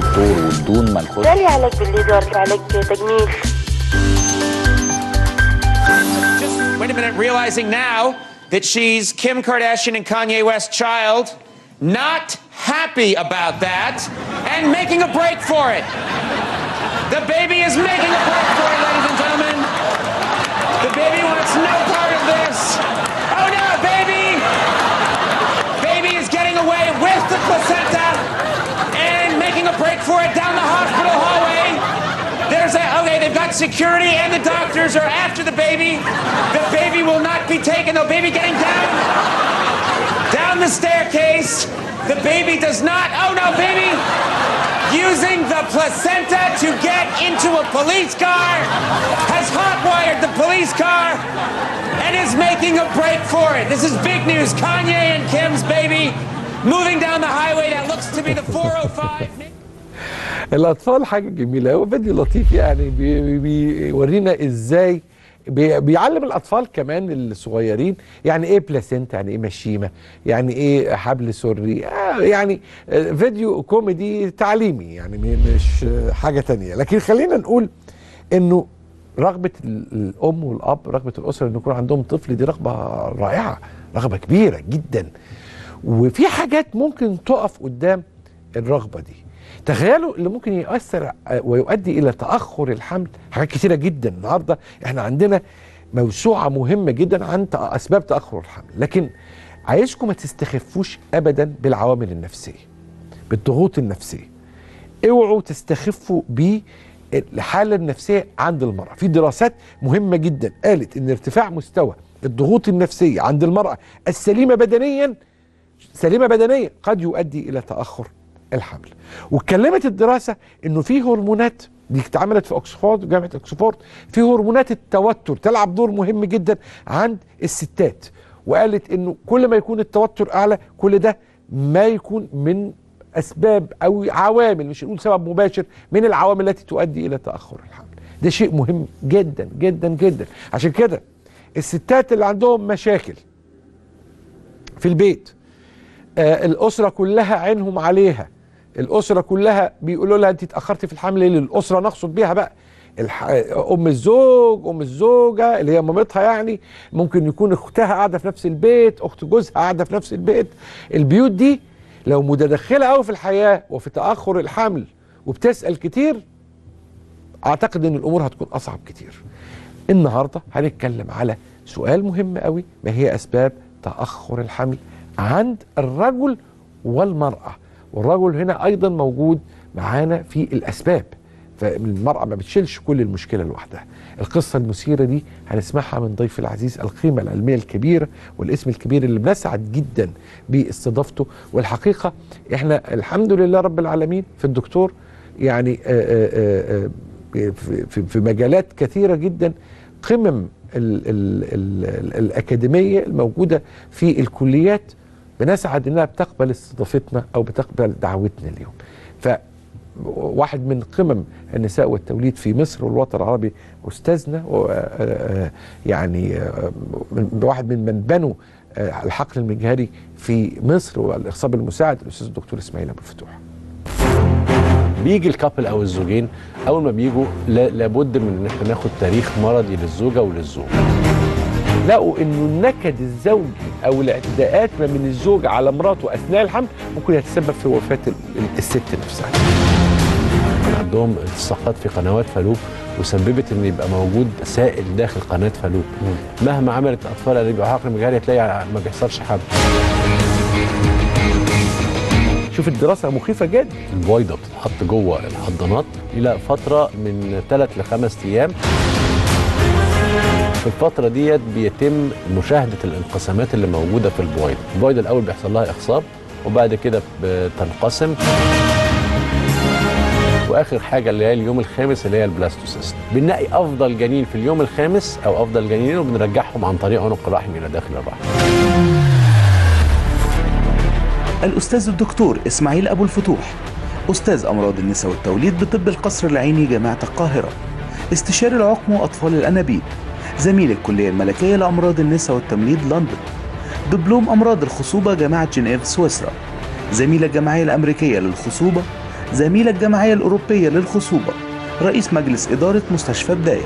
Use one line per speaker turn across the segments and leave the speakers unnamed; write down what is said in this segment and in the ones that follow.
الدكتور وبدون ما نخش
ده ليه علاج بالليزر علاج تجميل
Just wait a minute, realizing now that she's Kim Kardashian and Kanye West's child, not happy about that, and making a break for it. The baby is making a break for it, ladies and gentlemen. The baby wants no part of this. Oh no, baby! Baby is getting away with the placenta and making a break for it down the hospital hallway. There's a, okay, they've got security and the doctors are after the baby. The baby will not be taken. The baby getting down, down the staircase. The baby does not, oh no, baby, using the placenta to get into a police car, has hotwired the police car, and is making a break for it. This is big news. Kanye and Kim's baby moving down the highway that looks to be the 405.
الاطفال حاجه جميله هو فيديو لطيف يعني بي- بي- بيورينا ازاي بي- بيعلم الاطفال كمان الصغيرين يعني ايه بلاسينتا يعني ايه مشيمه يعني ايه حبل سري آه يعني آه، فيديو كوميدي تعليمي يعني م- مش آه، حاجه تانية لكن خلينا نقول انه رغبه ال- الام والاب رغبه الاسره ان يكون عندهم طفل دي رغبه رائعه رغبه كبيره جدا وفي حاجات ممكن تقف قدام الرغبه دي تخيلوا اللي ممكن يؤثر ويؤدي الى تاخر الحمل حاجات كتيره جدا النهارده احنا عندنا موسوعه مهمه جدا عن تأ- اسباب تاخر الحمل لكن عايزكم ما تستخفوش ابدا بالعوامل النفسيه بالضغوط النفسيه اوعوا تستخفوا بالحاله النفسيه عند المراه في دراسات مهمه جدا قالت ان ارتفاع مستوى الضغوط النفسيه عند المراه السليمه بدنيا سليمه بدنيا قد يؤدي الى تاخر الحمل واتكلمت الدراسه انه في هرمونات دي اتعملت في اوكسفورد جامعه اوكسفورد في هرمونات التوتر تلعب دور مهم جدا عند الستات وقالت انه كل ما يكون التوتر اعلى كل ده ما يكون من اسباب او عوامل مش نقول سبب مباشر من العوامل التي تؤدي الى تاخر الحمل ده شيء مهم جدا جدا جدا عشان كده الستات اللي عندهم مشاكل في البيت آه الاسره كلها عينهم عليها الاسره كلها بيقولوا لها انت اتاخرتي في الحمل ليه الاسره نقصد بيها بقى الح... ام الزوج ام الزوجه اللي هي مامتها يعني ممكن يكون اختها قاعده في نفس البيت اخت جوزها قاعده في نفس البيت البيوت دي لو متدخله قوي في الحياه وفي تاخر الحمل وبتسال كتير اعتقد ان الامور هتكون اصعب كتير النهارده هنتكلم على سؤال مهم قوي ما هي اسباب تاخر الحمل عند الرجل والمراه والرجل هنا ايضا موجود معانا في الاسباب فالمراه ما بتشيلش كل المشكله لوحدها القصه المثيره دي هنسمعها من ضيف العزيز القيمه العلميه الكبيره والاسم الكبير اللي بنسعد جدا باستضافته والحقيقه احنا الحمد لله رب العالمين في الدكتور يعني آآ آآ آآ في, في- في مجالات كثيره جدا قمم ال ال ال ال الأكاديمية الموجودة في الكليات بنسعد إنها بتقبل استضافتنا أو بتقبل دعوتنا اليوم فواحد من قمم النساء والتوليد في مصر والوطن العربي أستاذنا و- آه، آه، يعني آه، من- واحد من من بنوا آه، الحقل المجهري في مصر والإخصاب المساعد الأستاذ الدكتور إسماعيل أبو الفتوح
بيجي الكابل او الزوجين اول ما بيجوا لا- لابد من ان احنا ناخد تاريخ مرضي للزوجه وللزوج
لقوا انه النكد الزوجي او الاعتداءات ما من الزوج على مراته اثناء الحمل ممكن يتسبب في وفاه ال- ال- الست نفسها
كان عندهم التصاقات في قنوات فالوب وسببت ان يبقى موجود سائل داخل قناه فالوب مهما عملت الاطفال اللي بيبقوا حقن مجهري هتلاقي ما بيحصلش حمل
شوف الدراسه مخيفه جدا
البويضه بتتحط جوه الحضانات الى فتره من ثلاث لخمس ايام في الفترة ديت بيتم مشاهدة الانقسامات اللي موجودة في البويضة، البويضة الأول بيحصل لها إخصاب وبعد كده بتنقسم واخر حاجه اللي هي اليوم الخامس اللي هي البلاستوسيست بنلاقي افضل جنين في اليوم الخامس او افضل جنينين وبنرجعهم عن طريق عنق الرحم الى داخل الرحم
الأستاذ الدكتور إسماعيل أبو الفتوح أستاذ أمراض النساء والتوليد بطب القصر العيني جامعة القاهرة استشاري العقم وأطفال الأنابيب زميل الكلية الملكية لأمراض النساء والتمريض لندن دبلوم أمراض الخصوبة جامعة جنيف سويسرا زميل الجمعية الأمريكية للخصوبة زميل الجمعية الأوروبية للخصوبة رئيس مجلس إدارة مستشفى بداية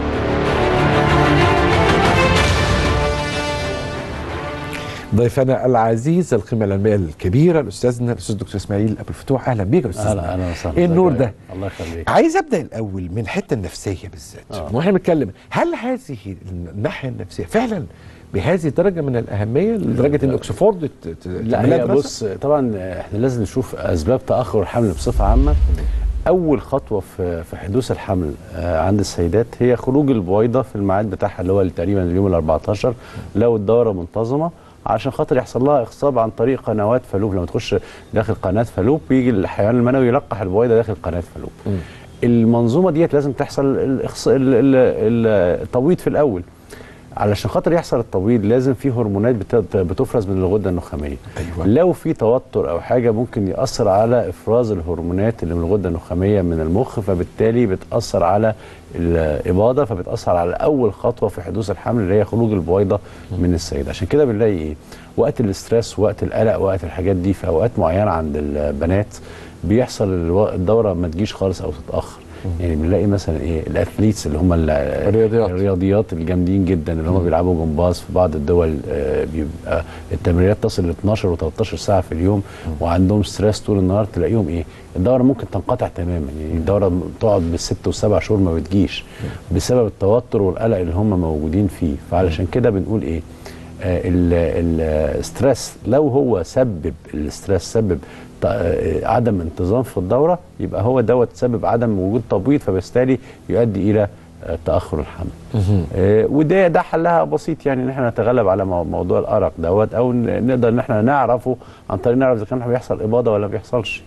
ضيفنا العزيز القيمه العلميه الكبيره الاستاذنا الاستاذ دكتور اسماعيل ابو الفتوح اهلا بيك يا استاذنا
اهلا اهلا وسهلا
ايه النور ده
الله يخليك
عايز ابدا الاول من الحته النفسيه بالذات
آه.
واحنا بنتكلم هل هذه الناحيه النفسيه فعلا بهذه الدرجه من الاهميه لدرجه ان اوكسفورد ت- ت-
لا
تعملها
هي
دراسة؟
بص طبعا احنا لازم نشوف اسباب تاخر الحمل بصفه عامه اول خطوه في في حدوث الحمل آه، عند السيدات هي خروج البويضه في الميعاد بتاعها اللي هو تقريبا اليوم ال 14 لو الدوره منتظمه عشان خاطر يحصل لها اخصاب عن طريق قنوات فالوب لما تخش داخل قناه فالوب بيجي الحيوان المنوي يلقح البويضه داخل قناه فالوب المنظومه ديت لازم تحصل الإخص... ال- ال- ال- التبويض في الاول علشان خاطر يحصل التبويض لازم في هرمونات بت- بتفرز من الغده النخاميه
أيوة.
لو في توتر او حاجه ممكن ياثر على افراز الهرمونات اللي من الغده النخاميه من المخ فبالتالي بتاثر على الاباضه فبتاثر على اول خطوه في حدوث الحمل اللي هي خروج البويضه من السيد عشان كده بنلاقي ايه وقت الاسترس وقت القلق وقت الحاجات دي في اوقات معينه عند البنات بيحصل الو- الدوره ما تجيش خالص او تتاخر يعني بنلاقي مثلا ايه الاثليتس اللي هم ال-
الرياضيات.
الرياضيات الجامدين جدا اللي هم بيلعبوا جمباز في بعض الدول آه، بيبقى التمرينات تصل ل 12 و13 ساعه في اليوم وعندهم ستريس طول النهار تلاقيهم ايه الدوره ممكن تنقطع تماما يعني الدوره بتقعد بالست والسبع شهور ما بتجيش بسبب التوتر والقلق اللي هم موجودين فيه فعلشان كده بنقول ايه آه، ال- الستريس لو هو سبب الستريس سبب ت- آه، عدم انتظام في الدوره يبقى هو دوت سبب عدم وجود تبويض فبالتالي يؤدي الى آه، تاخر الحمل آه، وده ده حلها بسيط يعني ان احنا نتغلب على مو- موضوع الارق دوت او ن- نقدر ان احنا نعرفه عن طريق نعرف اذا كان بيحصل اباضه ولا ما بيحصلش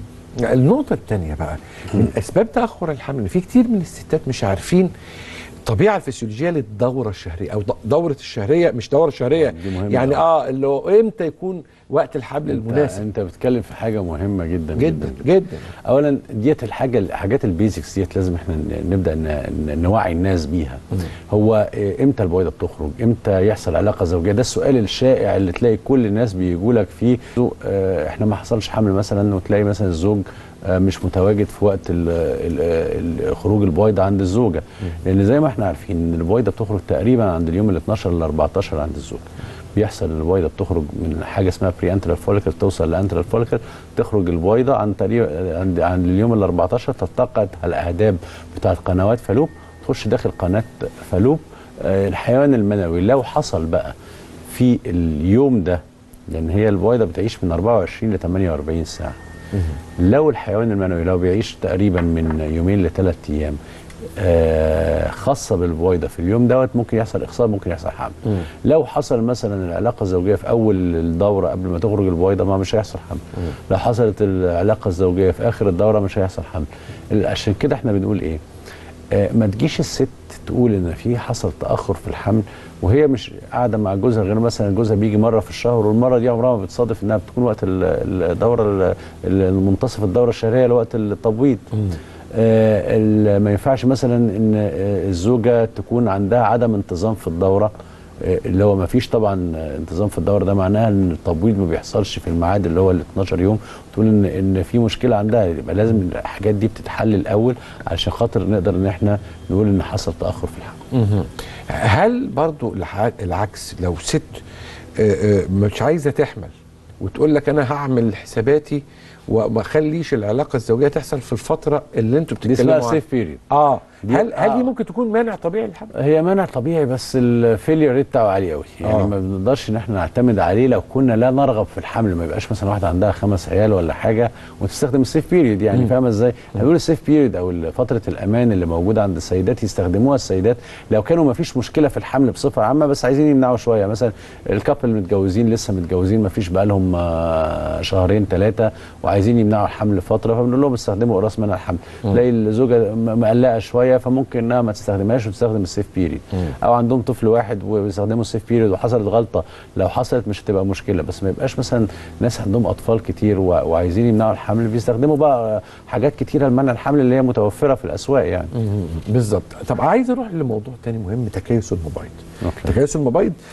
النقطة الثانية بقى من أسباب تأخر الحمل إن في كتير من الستات مش عارفين الطبيعة الفسيولوجية للدورة الشهرية أو د- دورة الشهرية مش دورة شهرية
دي مهمة
يعني
أوي.
اه اللي هو إمتى يكون وقت الحمل
انت,
المناسب
انت بتتكلم في حاجه مهمه جدا
جدا جدا
اولا ديت الحاجه الحاجات البيزكس ديت لازم احنا ن- نبدا ن- ن- نوعي الناس بيها هو إيه، امتى البويضه بتخرج امتى يحصل علاقه زوجيه ده السؤال الشائع اللي تلاقي كل الناس بيجوا لك فيه آه، احنا ما حصلش حمل مثلا وتلاقي مثلا الزوج آه، مش متواجد في وقت ال ال ال خروج البويضه عند الزوجه لان زي ما احنا عارفين ان البويضه بتخرج تقريبا عند اليوم ال 12 ل 14 عند الزوج بيحصل ان البويضه بتخرج من حاجه اسمها بري انترال فوليكل توصل لانترال فوليكل تخرج البويضه عن تقريبا عند عند اليوم ال 14 تلتقط على الاهداب بتاعت قنوات فالوب تخش داخل قناه فالوب آه، الحيوان المنوي لو حصل بقى في اليوم ده لان هي البويضه بتعيش من 24 ل 48 ساعه لو الحيوان المنوي لو بيعيش تقريبا من يومين لثلاث ايام آه خاصه بالبويضه في اليوم دوت ممكن يحصل اخصاب ممكن يحصل حمل لو حصل مثلا العلاقه الزوجيه في اول الدوره قبل ما تخرج البويضه ما مش هيحصل حمل لو حصلت العلاقه الزوجيه في اخر الدوره مش هيحصل حمل عشان كده احنا بنقول ايه آه ما تجيش الست تقول ان في حصل تاخر في الحمل وهي مش قاعده مع جوزها غير مثلا جوزها بيجي مره في الشهر والمره دي عمرها ما بتصادف انها بتكون وقت ال- الدوره ال- المنتصف الدوره الشهريه لوقت التبويض آه ال- ما ينفعش مثلا ان آه، الزوجه تكون عندها عدم انتظام في الدوره آه، اللي هو ما فيش طبعا آه، انتظام في الدوره ده معناها ان التبويض ما بيحصلش في الميعاد اللي هو ال 12 يوم تقول ان ان في مشكله عندها يبقى لازم الحاجات دي بتتحل الاول علشان خاطر نقدر ان احنا نقول ان حصل تاخر في الحمل
هل برضو الع- العكس لو ست آه، آه، مش عايزة تحمل وتقول لك أنا هعمل حساباتي وما اخليش العلاقة الزوجية تحصل في الفترة اللي انتوا
دي
بتتكلموا
اسمها
عنها
سيف بيريد
اه
دي-
هل هل دي
آه.
ممكن تكون مانع طبيعي للحمل؟
هي منع طبيعي بس الفيلير ريت بتاعه عالي قوي يعني
آه.
ما بنقدرش ان احنا نعتمد عليه لو كنا لا نرغب في الحمل ما يبقاش مثلا واحده عندها خمس عيال ولا حاجه وتستخدم السيف بيريد يعني فاهمه ازاي؟ احنا بنقول السيف بيريد او ال- فتره الامان اللي موجوده عند السيدات يستخدموها السيدات لو كانوا ما فيش مشكله في الحمل بصفه عامه بس عايزين يمنعوا شويه مثلا الكابل متجوزين لسه متجوزين ما فيش بقالهم آه، شهرين ثلاثه وعايزين يمنعوا الحمل فتره فبنقول لهم استخدموا قراص منع الحمل تلاقي الزوجه م- مقلقه شويه فممكن انها ما تستخدمهاش وتستخدم السيف بيريد او عندهم طفل واحد وبيستخدموا السيف بيريد وحصلت غلطه لو حصلت مش هتبقى مشكله بس ما يبقاش مثلا ناس عندهم اطفال كتير و- وعايزين يمنعوا الحمل بيستخدموا بقى حاجات كتيره لمنع الحمل اللي هي متوفره في الاسواق يعني
بالظبط طب عايز اروح لموضوع تاني مهم تكيس المبيض
أوكي.
تكيس المبيض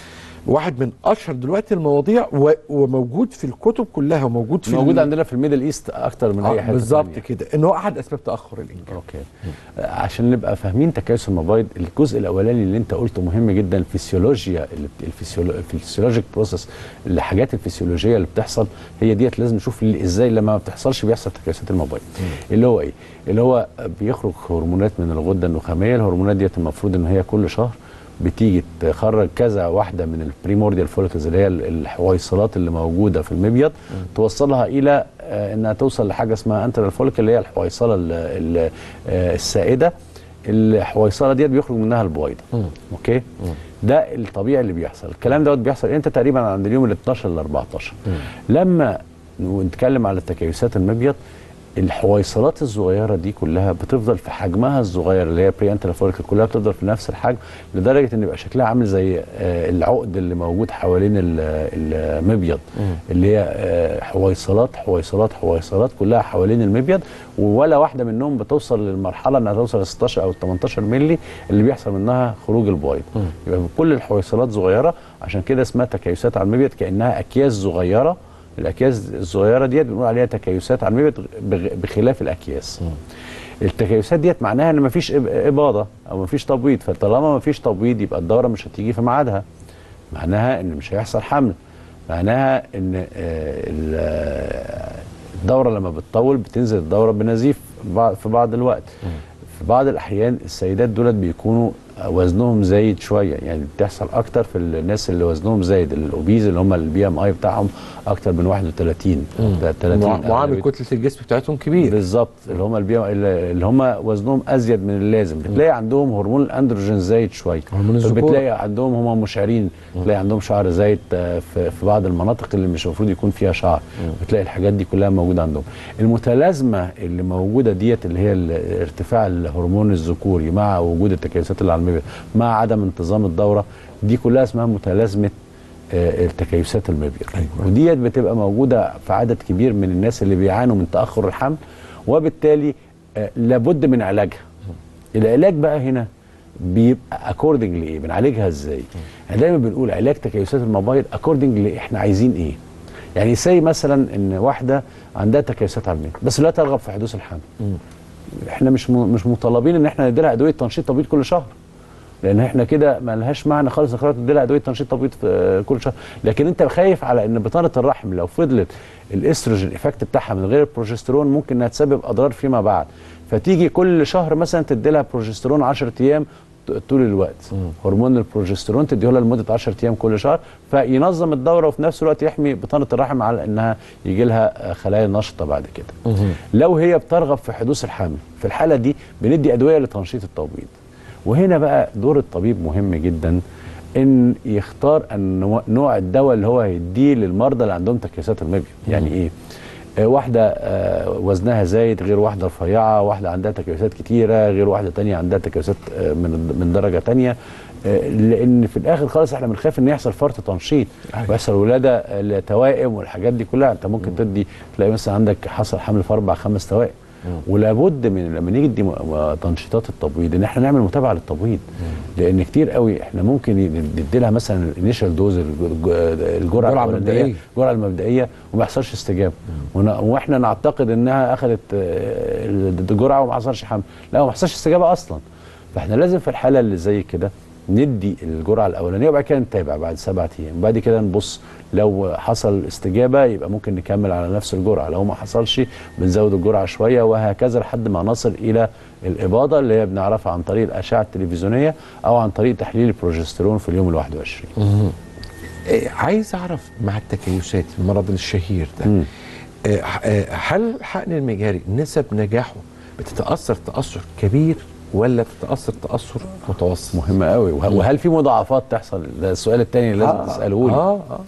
واحد من اشهر دلوقتي المواضيع و... وموجود في الكتب كلها وموجود في
موجود
ال-
عندنا في الميدل ايست اكتر من اي
آه
حته
بالظبط
تانية.
كده ان هو احد اسباب تاخر الانجاب
اوكي عشان نبقى فاهمين تكيس المبايض الجزء الاولاني اللي انت قلته مهم جدا الفسيولوجيا اللي بت- الفسيولو الفسيولوجيك بروسيس الحاجات الفسيولوجيه اللي بتحصل هي ديت لازم نشوف ال- ازاي لما ما بتحصلش بيحصل تكيسات المبايض اللي هو ايه اللي هو بيخرج هرمونات من الغده النخاميه الهرمونات ديت المفروض ان هي كل شهر بتيجي تخرج كذا واحده من البريمورديال فوليكلز اللي هي ال- الحويصلات اللي موجوده في المبيض توصلها الى آه، انها توصل لحاجه اسمها انترال فوليكل اللي هي الحويصله ال- ال- آه، السائده الحويصله ديت بيخرج منها البويضه اوكي ده الطبيعي اللي بيحصل الكلام دوت بيحصل امتى تقريبا عند اليوم ال 12 ل 14 لما نتكلم على تكيسات المبيض الحويصلات الصغيره دي كلها بتفضل في حجمها الصغير اللي هي بري انترال فوليكل كلها بتفضل في نفس الحجم لدرجه ان يبقى شكلها عامل زي آه، العقد اللي موجود حوالين ال- المبيض اللي هي آه، حويصلات حويصلات حويصلات كلها حوالين المبيض ولا واحده منهم بتوصل للمرحله انها توصل ل 16 او 18 مللي اللي بيحصل منها خروج البويض يبقى كل الحويصلات صغيره عشان كده اسمها تكيسات على المبيض كانها اكياس صغيره الاكياس الصغيره ديت بنقول عليها تكيسات على المبيض بغ- بخلاف الاكياس التكيسات ديت معناها ان مفيش إب- اباضه او مفيش تبويض فطالما مفيش تبويض يبقى الدوره مش هتيجي في ميعادها معناها ان مش هيحصل حمل معناها ان آه، ال- آه، الدوره لما بتطول بتنزل الدوره بنزيف بعض- في بعض الوقت في بعض الاحيان السيدات دولت بيكونوا وزنهم زايد شويه يعني بتحصل اكتر في الناس اللي وزنهم زايد الاوبيز اللي هم البي ام اي بتاعهم اكتر من 31 30
مع- معامل
أغلبية-
كتله الجسم بتاعتهم كبير
بالظبط اللي هم البي اللي هم وزنهم ازيد من اللازم بتلاقي عندهم هرمون الاندروجين زايد شويه
هرمون الذكورة.
بتلاقي عندهم هم مشعرين تلاقي عندهم شعر زايد آه، في في بعض المناطق اللي مش المفروض يكون فيها شعر بتلاقي الحاجات دي كلها موجوده عندهم المتلازمه اللي موجوده ديت اللي هي ال- ارتفاع الهرمون الذكوري مع وجود التكيسات اللي على المبيض مع عدم انتظام الدوره دي كلها اسمها متلازمه آه، ارتكيسات المبيض
أيوة.
وديت بتبقى موجوده في عدد كبير من الناس اللي بيعانوا من تاخر الحمل وبالتالي آه، لابد من علاجها العلاج بقى هنا بيبقى اكوردنج لايه بنعالجها ازاي احنا دايما بنقول علاج تكيسات المبايض اكوردنج لايه احنا عايزين ايه يعني سي مثلا ان واحده عندها تكيسات على المبيض بس لا ترغب في حدوث الحمل احنا مش م- مش مطالبين ان احنا نديلها ادويه تنشيط تبيض كل شهر لان احنا كده ما لهاش معنى خالص انك تدي لها ادويه تنشيط تبيض في آه، كل شهر لكن انت خايف على ان بطانه الرحم لو فضلت الاستروجين ايفكت بتاعها من غير البروجسترون ممكن انها تسبب اضرار فيما بعد فتيجي كل شهر مثلا تدي لها بروجسترون 10 ايام ط- طول الوقت هرمون البروجسترون تديه لها لمده 10 ايام كل شهر فينظم الدوره وفي نفس الوقت يحمي بطانه الرحم على انها يجي لها آه، خلايا نشطه بعد كده لو هي بترغب في حدوث الحمل في الحاله دي بندي ادويه لتنشيط التبويض وهنا بقى دور الطبيب مهم جدا ان يختار النوع- نوع الدواء اللي هو هيديه للمرضى اللي عندهم تكيسات المبيض يعني ايه آه، واحدة آه، وزنها زايد غير واحدة رفيعة واحدة عندها تكيسات كتيرة غير واحدة تانية عندها تكيسات آه، من من درجة تانية آه، لأن في الآخر خالص احنا بنخاف إن يحصل فرط تنشيط
أيوة.
ويحصل ولادة آه، لتوائم والحاجات دي كلها أنت ممكن تدي تلاقي مثلا عندك حصل حمل في أربع خمس توائم ولابد من لما نيجي ندي م- م- تنشيطات التبويض ان احنا نعمل متابعه للتبويض لان كتير قوي احنا ممكن ي- ندي لها مثلا الانيشال دوز الجرعه
الجرعة
الأولانية،
المبدئية.
الجرعه المبدئيه وما يحصلش استجابه ون- واحنا نعتقد انها اخذت آه، الجرعه وما حصلش حمل لا ما حصلش استجابه اصلا فاحنا لازم في الحاله اللي زي كده ندي الجرعه الاولانيه وبعد كده نتابع بعد سبعة ايام وبعد كده نبص لو حصل استجابه يبقى ممكن نكمل على نفس الجرعه لو ما حصلش بنزود الجرعه شويه وهكذا لحد ما نصل الى الاباضه اللي هي بنعرفها عن طريق الاشعه التلفزيونيه او عن طريق تحليل البروجسترون في اليوم ال 21
إيه، عايز اعرف مع التكيسات المرض الشهير ده
مم.
إيه، ح- إيه، هل الحقن المجاري نسب نجاحه بتتاثر تاثر كبير ولا بتتاثر تاثر متوسط
مهمه قوي وه- وهل في مضاعفات تحصل ده السؤال الثاني اللي لازم تساله لي
اه اه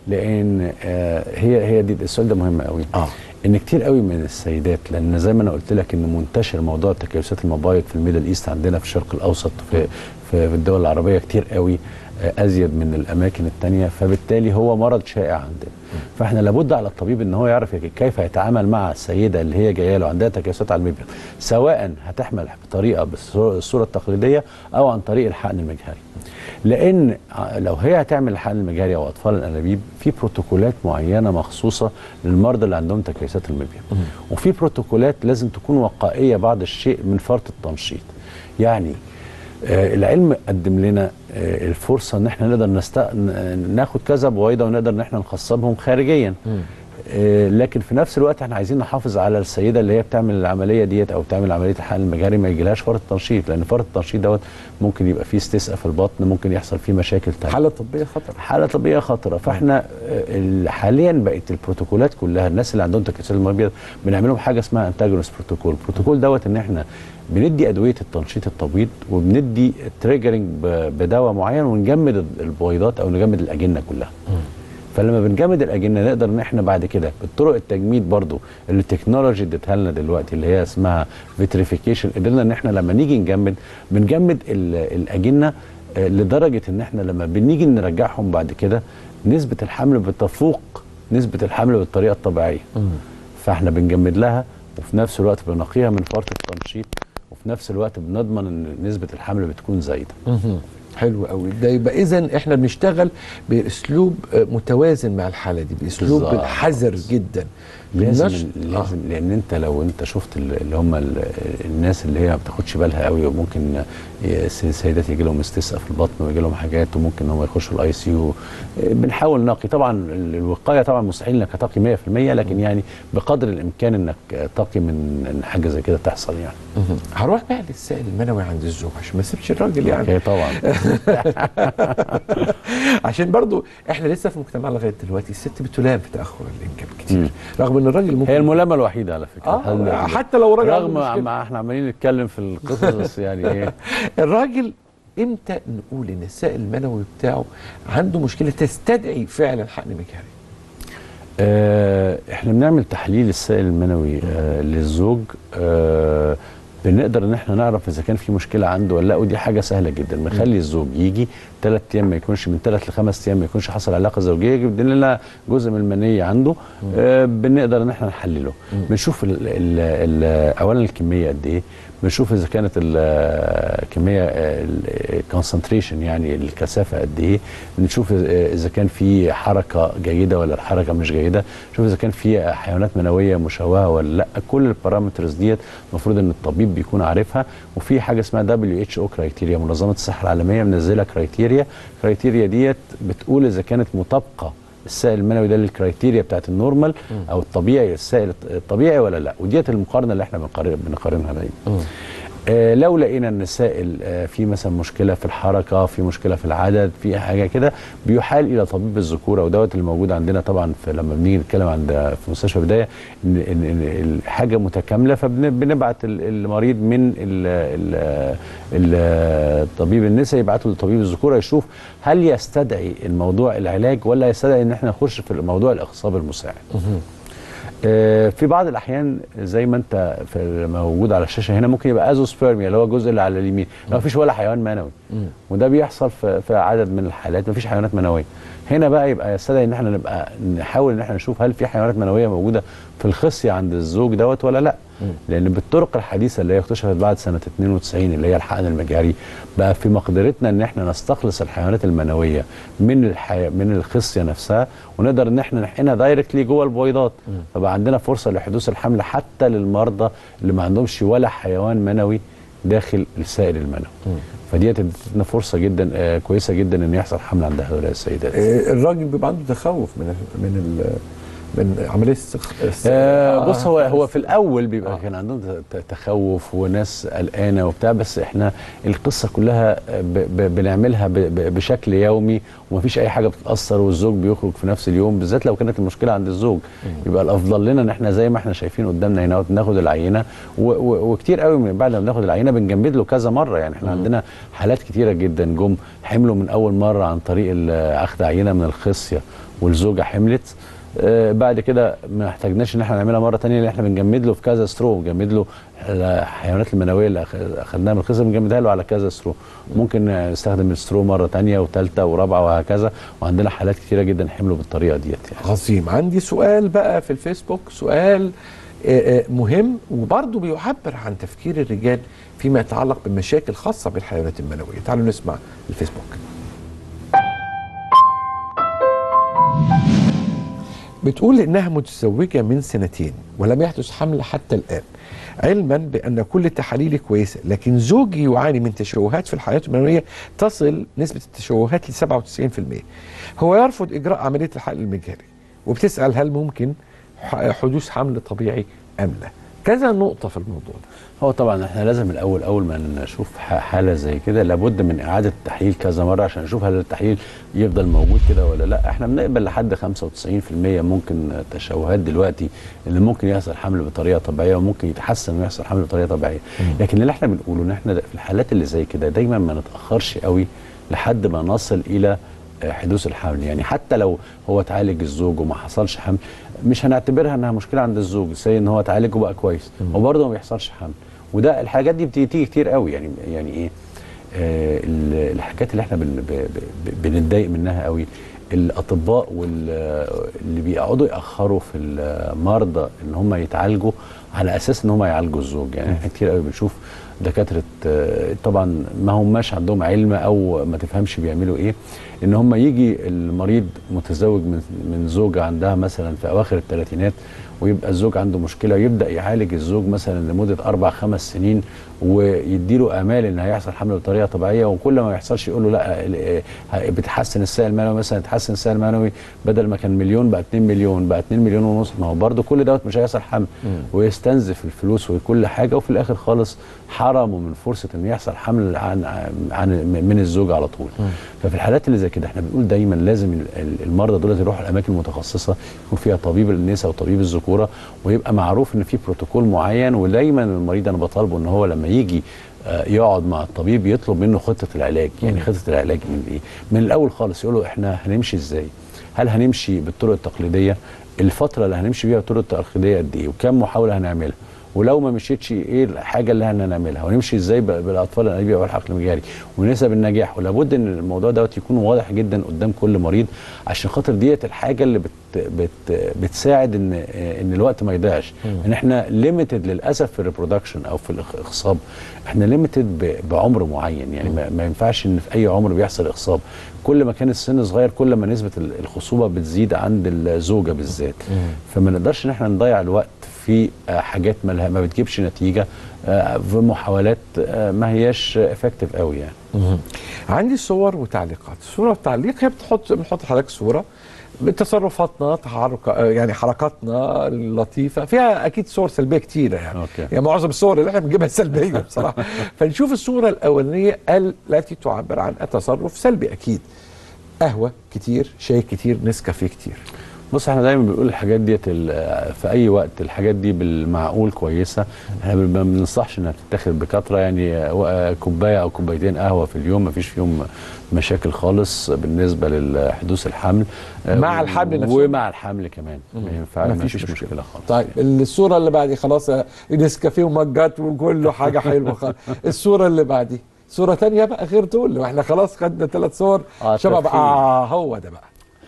لان آه هي هي دي السؤال ده مهم قوي
آه.
ان كتير قوي من السيدات لان زي ما انا قلت لك ان منتشر موضوع تكيسات المبايض في الميدل ايست عندنا في الشرق الاوسط في في في الدول العربيه كتير قوي آه، ازيد من الاماكن التانية فبالتالي هو مرض شائع عندنا فاحنا لابد على الطبيب ان هو يعرف كيف يتعامل مع السيده اللي هي جايه له عندها تكيسات على المبيض سواء هتحمل بطريقه بالصوره التقليديه او عن طريق الحقن المجهري لان ع- لو هي هتعمل الحقن المجهري او اطفال الانابيب في بروتوكولات معينه مخصوصه للمرضى اللي عندهم تكيسات المبيض وفي بروتوكولات لازم تكون وقائيه بعض الشيء من فرط التنشيط يعني آه، العلم قدم لنا آه، الفرصه ان احنا نقدر نست... ن- ناخد كذا بويضه ونقدر ان احنا نخصبهم خارجيا آه، لكن في نفس الوقت احنا عايزين نحافظ على السيده اللي هي بتعمل العمليه ديت او بتعمل عمليه الحقن المجاري ما يجيلهاش فرط تنشيط لان فرط التنشيط دوت ممكن يبقى فيه استسقاء في البطن ممكن يحصل فيه مشاكل تانية
حاله طبيه خطر
حاله طبيه خطره فاحنا آه، ال- حاليا بقت البروتوكولات كلها الناس اللي عندهم تكيسات المبيض بنعمل لهم حاجه اسمها انتاجونس بروتوكول البروتوكول دوت ان احنا بندي ادويه التنشيط التبويض وبندي تريجرنج بدواء معين ونجمد البويضات او نجمد الاجنه كلها فلما بنجمد الاجنه نقدر ان احنا بعد كده بالطرق التجميد برضو اللي التكنولوجي اديتها لنا دلوقتي اللي هي اسمها فيتريفيكيشن قدرنا ان احنا لما نيجي نجمد بنجمد ال- الاجنه آه، لدرجه ان احنا لما بنيجي نرجعهم بعد كده نسبه الحمل بتفوق نسبه الحمل بالطريقه الطبيعيه فاحنا بنجمد لها وفي نفس الوقت بنقيها من فرط التنشيط وفي نفس الوقت بنضمن ان نسبه الحمل بتكون زايده
مهم. حلو قوي ده يبقى اذا احنا بنشتغل باسلوب آه، متوازن مع الحاله دي باسلوب
بالظبط.
الحذر جدا
لازم
بالنشر.
لازم لان انت لو انت شفت ال- اللي هم ال- الناس اللي هي ما بتاخدش بالها قوي وممكن ي- السيدات يجي لهم استسقاء في البطن ويجي لهم حاجات وممكن هم يخشوا الاي سي يو بنحاول نقي طبعا ال- الوقايه طبعا مستحيل انك تقي 100% لكن يعني بقدر الامكان انك تقي من ان حاجه زي كده تحصل يعني
مهم. هروح بقى للسائل المنوي عند الزوج عشان ما اسيبش الراجل يعني
اوكي طبعا
عشان برضو احنا لسه في مجتمعنا لغايه دلوقتي الست بتلام في تاخر الانجاب كتير
مم.
رغم ان الراجل ممكن
هي الملامه الوحيده على فكره
اه
هل-
حتى لو راجل عنده
رغم
مشكلة.
ما احنا عمالين نتكلم في القصص بس يعني ايه
الراجل امتى نقول ان السائل المنوي بتاعه عنده مشكله تستدعي فعلا حقن مجهري
آه، احنا بنعمل تحليل السائل المنوي آه للزوج آه بنقدر ان احنا نعرف اذا كان في مشكله عنده ولا لا ودي حاجه سهله جدا بنخلي الزوج يجي ثلاث ايام ما يكونش من ثلاث لخمس ايام ما يكونش حصل علاقه زوجيه يجيب لنا جزء من المنيه عنده آه بنقدر ان احنا نحلله بنشوف ال ال ال اولا الكميه قد ايه بنشوف اذا كانت الكميه الكونسنتريشن يعني الكثافه قد ايه بنشوف اذا كان في حركه جيده ولا الحركه مش جيده نشوف اذا كان في حيوانات منويه مشوهه ولا لا كل البارامترز ديت المفروض ان الطبيب بيكون عارفها وفي حاجه اسمها دبليو اتش او كرايتيريا منظمه الصحه العالميه منزله كرايتيريا كرايتيريا ديت بتقول اذا كانت مطابقه السائل المنوي ده للكرايتيريا بتاعت النورمال او الطبيعي السائل الطبيعي ولا لا وديت المقارنه اللي احنا بنقارن بنقارنها دايما آه لو لقينا ان السائل آه في مثلا مشكله في الحركه في مشكله في العدد في حاجه كده بيحال الى طبيب الذكوره ودوت اللي موجود عندنا طبعا في لما بنيجي نتكلم عند في مستشفى بدايه ان ان, إن الحاجه متكامله فبنبعت المريض من ال ال ال الطبيب النساء يبعته لطبيب الذكوره يشوف هل يستدعي الموضوع العلاج ولا يستدعي ان احنا نخش في موضوع الاخصاب المساعد آه، في بعض الاحيان زي ما انت في موجود على الشاشه هنا ممكن يبقى ازوسبيرميا اللي هو الجزء اللي على اليمين ما فيش ولا حيوان منوي وده بيحصل في, في عدد من الحالات ما فيش حيوانات منويه هنا بقى يبقى يستدعي ان احنا نبقى نحاول ان احنا نشوف هل في حيوانات منويه موجوده في الخصيه عند الزوج دوت ولا لا لان بالطرق الحديثه اللي هي اكتشفت بعد سنه 92 اللي هي الحقن المجاري بقى في مقدرتنا ان احنا نستخلص الحيوانات المنويه من الحي... من الخصيه نفسها ونقدر ان احنا نحقنها دايركتلي جوه البويضات فبقى عندنا فرصه لحدوث الحمل حتى للمرضى اللي ما عندهمش ولا حيوان منوي داخل السائل المنوي فديت ادتنا فرصه جدا آه كويسه جدا ان يحصل حمل عند هؤلاء السيدات
آه، الراجل بيبقى عنده تخوف من ال من ال من عمليه السخ... الس-
آه بص هو
آه.
هو في الاول بيبقى
آه.
آه. كان عندهم ت- تخوف وناس قلقانه وبتاع بس احنا القصه كلها ب ب بنعملها ب ب بشكل يومي ومفيش اي حاجه بتتاثر والزوج بيخرج في نفس اليوم بالذات لو كانت المشكله عند الزوج يبقى الافضل لنا ان احنا زي ما احنا شايفين قدامنا هنا ناخد العينه و و وكتير قوي من بعد ما بناخد العينه بنجمد له كذا مره يعني احنا عندنا حالات كتيره جدا جم حملوا من اول مره عن طريق ال- اخذ عينه من الخصيه والزوجه حملت آه، بعد كده ما احتاجناش ان احنا نعملها مره تانية لان احنا بنجمد له في كذا سترو بنجمد له الحيوانات المنويه اللي أخ- اخدناها من الخصم بنجمدها له على كذا سترو ممكن نستخدم السترو مره تانية وثالثه ورابعه وهكذا وعندنا حالات كتيره جدا حملوا بالطريقه ديت يعني
عظيم عندي سؤال بقى في الفيسبوك سؤال آه، آه، مهم وبرضه بيعبر عن تفكير الرجال فيما يتعلق بمشاكل خاصة بالحيوانات المنوية تعالوا نسمع الفيسبوك بتقول انها متزوجه من سنتين ولم يحدث حمل حتى الان علما بان كل تحاليلي كويسه لكن زوجي يعاني من تشوهات في الحياه المنويه تصل نسبه التشوهات ل 97% هو يرفض اجراء عمليه الحقن المجهري وبتسال هل ممكن ح- حدوث حمل طبيعي ام لا كذا نقطه في الموضوع ده
هو طبعا احنا لازم الاول اول ما نشوف ح- حاله زي كده لابد من اعاده التحليل كذا مره عشان نشوف هل التحليل يفضل موجود كده ولا لا احنا بنقبل لحد 95% ممكن تشوهات دلوقتي اللي ممكن يحصل حمل بطريقه طبيعيه وممكن يتحسن ويحصل حمل بطريقه طبيعيه لكن اللي احنا بنقوله ان احنا في الحالات اللي زي كده دايما ما نتاخرش قوي لحد ما نصل الى آه، حدوث الحمل يعني حتى لو هو تعالج الزوج وما حصلش حمل مش هنعتبرها انها مشكله عند الزوج زي ان هو تعالج وبقى كويس وبرضه ما بيحصلش حمل وده الحاجات دي بتيجي كتير قوي يعني يعني ايه آه ال- الحاجات اللي احنا بن- ب- ب- بنتضايق منها قوي الاطباء واللي بيقعدوا ياخروا في المرضى ان هم يتعالجوا على اساس ان هم يعالجوا الزوج يعني احنا كتير قوي بنشوف دكاتره آه، طبعا ما هماش عندهم علم او ما تفهمش بيعملوا ايه ان هم يجي المريض متزوج من من زوجه عندها مثلا في اواخر الثلاثينات ويبقى الزوج عنده مشكله ويبدا يعالج الزوج مثلا لمده اربع خمس سنين ويديله امال ان هيحصل حمل بطريقه طبيعيه وكل ما يحصلش يقول له لا ال- ه- بتحسن السائل المنوي مثلا تحسن السائل المنوي بدل ما كان مليون بقى 2 مليون بقى 2 مليون ونص ما هو برده كل دوت مش هيحصل حمل ويستنزف الفلوس وكل حاجه وفي الاخر خالص حرمه من فرصه ان يحصل حمل عن عن من الزوج على طول ففي الحالات اللي زي كده احنا بنقول دايما لازم ال- ال- المرضى دول يروحوا الاماكن المتخصصه يكون فيها طبيب النساء وطبيب الذكوره ويبقى معروف ان في بروتوكول معين ودايما المريض انا بطالبه ان هو لما يجي آه، يقعد مع الطبيب يطلب منه خطه العلاج يعني خطه العلاج من ايه من الاول خالص يقول له احنا هنمشي ازاي هل هنمشي بالطرق التقليديه الفتره اللي هنمشي بيها بالطرق التقليديه قد ايه وكم محاوله هنعملها ولو ما مشيتش ايه الحاجه اللي احنا هنعملها ونمشي ازاي ب- بالاطفال الانابيب او الحقل المجاري ونسب النجاح ولابد ان الموضوع دوت يكون واضح جدا قدام كل مريض عشان خاطر ديت الحاجه اللي بت بت بتساعد ان ان الوقت ما يضيعش ان احنا ليميتد للاسف في الريبرودكشن او في الاخصاب احنا ليميتد بعمر معين يعني ما, ما ينفعش ان في اي عمر بيحصل اخصاب كل ما كان السن صغير كل ما نسبه ال- الخصوبه بتزيد عند الزوجه بالذات فما نقدرش ان احنا نضيع الوقت في آه، حاجات مالها ما بتجيبش نتيجه آه، في محاولات آه، ما هياش افكتيف قوي يعني
عندي صور وتعليقات الصوره والتعليق هي بتحط بنحط حضرتك صوره تصرفاتنا تحرك يعني حركاتنا اللطيفه فيها اكيد صور سلبيه كتيره يعني
أوكي.
يعني معظم الصور اللي احنا بنجيبها سلبيه بصراحه فنشوف الصوره الاولانيه التي تعبر عن تصرف سلبي اكيد قهوه كتير شاي كتير نسكافيه كتير
بص احنا دايما بنقول الحاجات ديت ال- في اي وقت الحاجات دي بالمعقول كويسه احنا ما بننصحش انها تتاخد بكثره يعني آه، كوبايه او كوبايتين قهوه في اليوم ما فيش فيهم مشاكل خالص بالنسبه لحدوث الحمل آه،
مع الحمل نفسه؟
ومع الحمل كمان ما ينفع ما
مفيش
فيش
مشكلة.
مشكله خالص
طيب الصوره اللي بعدي خلاص آه، نسكافيه ومجات وكله حاجه حلوه خالص الصوره اللي بعدي صوره تانية بقى غير دول واحنا خلاص خدنا ثلاث صور
آه،
شباب
التدخين.
اه هو ده بقى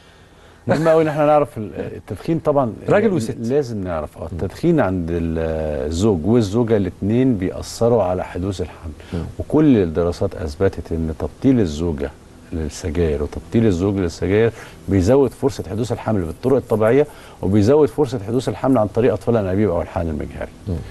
مهم قوي ان احنا نعرف ال- التدخين طبعا
راجل وست.
لازم نعرف اه التدخين عند ال- الزوج والزوجه الاثنين بيأثروا على حدوث الحمل وكل الدراسات اثبتت ان تبطيل الزوجه للسجاير وتبطيل الزوج للسجاير بيزود فرصه حدوث الحمل بالطرق الطبيعيه وبيزود فرصه حدوث الحمل عن طريق اطفال الانابيب او الحقن المجهري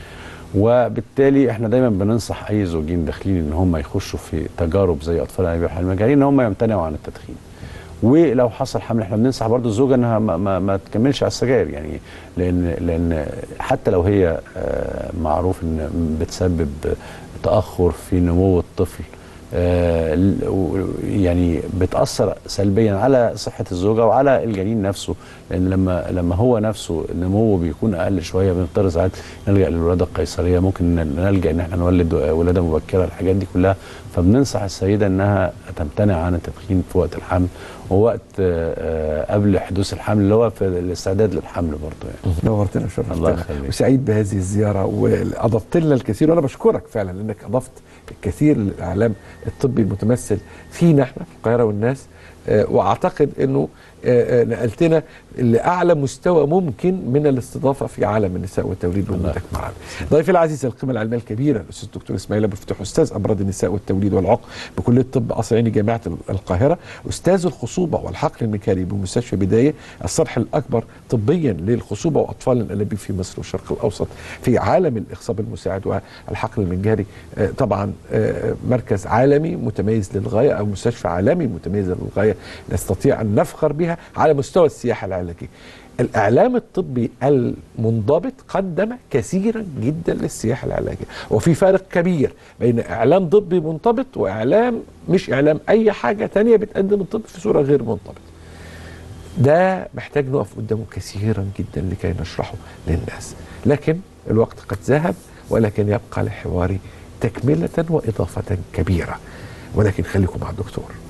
وبالتالي احنا دايما بننصح اي زوجين داخلين ان هم يخشوا في تجارب زي اطفال الانابيب والحقن المجهري ان هم يمتنعوا عن التدخين ولو حصل حمل احنا بننصح برضو الزوجه انها ما, ما, ما تكملش على السجاير يعني لان لان حتى لو هي آه، معروف ان بتسبب تاخر في نمو الطفل آه، ل- و- يعني بتاثر سلبيا على صحه الزوجه وعلى الجنين نفسه لان لما لما هو نفسه نموه بيكون اقل شويه بنضطر ساعات نلجا للولاده القيصريه ممكن ن- نلجا ان احنا نولد ولاده مبكره الحاجات دي كلها فبننصح السيده انها تمتنع عن التدخين في وقت الحمل ووقت آه، آه، قبل حدوث الحمل اللي هو في الاستعداد للحمل برضه يعني
نورتنا
الله
وشرفتنا
يخليك.
وسعيد بهذه الزياره واضفت لنا الكثير وانا بشكرك فعلا لانك اضفت الكثير للاعلام الطبي المتمثل فينا احنا في القاهره والناس آه، واعتقد انه آه، آه، نقلتنا لاعلى مستوى ممكن من الاستضافه في عالم النساء والتوليد وجودك معنا. ضيفي العزيز القيمه العلميه الكبيره الاستاذ الدكتور اسماعيل ابو الفتوح استاذ امراض النساء والتوليد والعقم بكليه طب قصر عيني جامعه القاهره استاذ الخصوبه والحقل المكاري بمستشفى بدايه الصرح الاكبر طبيا للخصوبه واطفال الانابيب في مصر والشرق الاوسط في عالم الاخصاب المساعد والحقل المنجاري آه، طبعا آه، مركز عالمي متميز للغايه او مستشفى عالمي متميز للغايه نستطيع ان نفخر بها على مستوى السياحه العلاجيه. الاعلام الطبي المنضبط قدم كثيرا جدا للسياحه العلاجيه وفي فارق كبير بين اعلام طبي منضبط واعلام مش اعلام اي حاجه تانية بتقدم الطب في صوره غير منضبطه ده محتاج نقف قدامه كثيرا جدا لكي نشرحه للناس لكن الوقت قد ذهب ولكن يبقى لحواري تكملة وإضافة كبيرة ولكن خليكم مع الدكتور